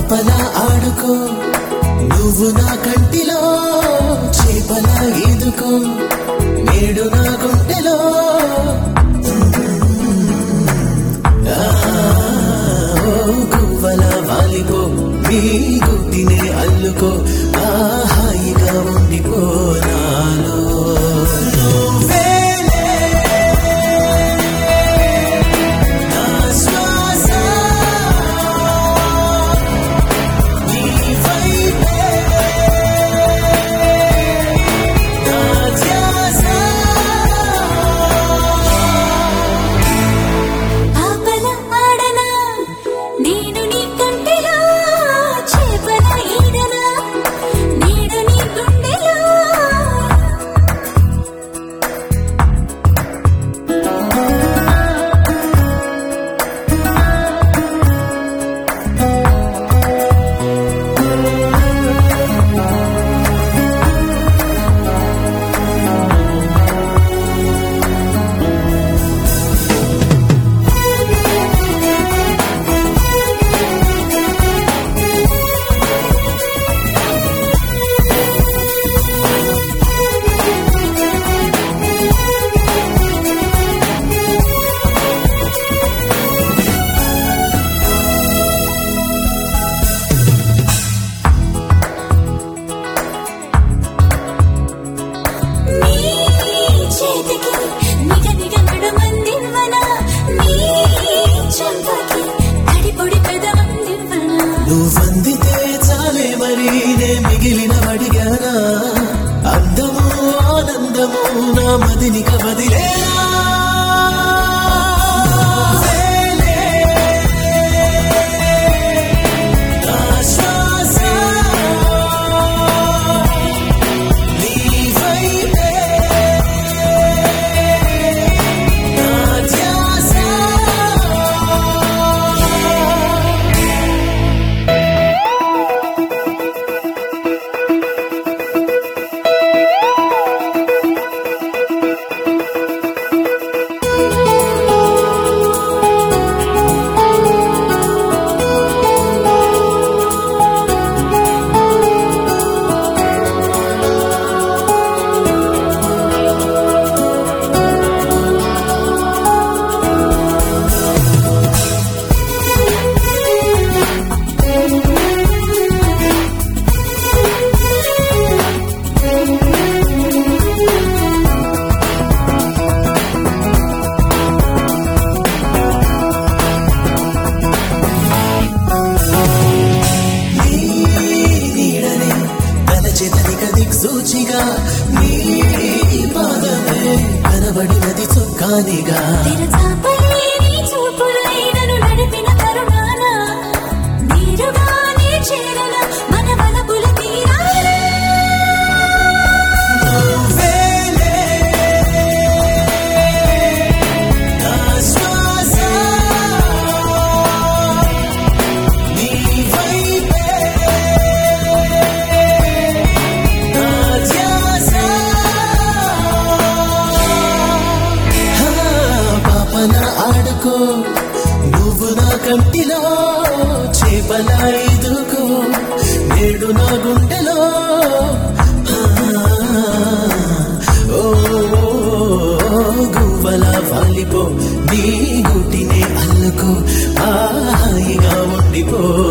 పాపలా ఆడుకో నువ్వు నా కంటిలో చేపలా ఈదుకో నేడు నా గుండెలో ఆ, ఓ గువ్వల వాలిపో నీ గుడ్డినే అల్లుకో ఆ హాయిగా ఉండిపో నాలో నువ్వేలే నా శ్వాస నీ వైపే నా ధ్యాస ఆపల ఆడనా నేను నీ కంటిలో చేపల ఈడనా నేడు నీ గుండెలో నీ చేతికి నిగ నిగ నడుమందివ్వనా నీ చెంపకి తడిపొడి పెదవందివ్వనా నువ్వందితే చాలే మరి నే మిగిలిన అడిగానా అందము ఆనందము నా మదినిక వదిలేనా వేలే నా శ్వాస నీ వైపే నా ధ్యాస నీ నీడనే తలచెదరిక దిక్సూచిగా నీ పాదమే కనబడినది చొక్కానిగా తెరచాపై నీ చూపులై నన్ను నడిపిన కరుణాన నీరుగానే చేరన మన వలపుల తీరాన వేలే నా శ్వాస నీ వైపే నా ధ్యాస హా, పాపన ఆడుకో నువ్వు నా కంటిలో చేపల ఇదుకో నేడు నా గుండెలో ఆ, ఓ గువ్వల వాలిపో నీ గుటినే అల్లుకో ఆ హాయిగా ఉండిపో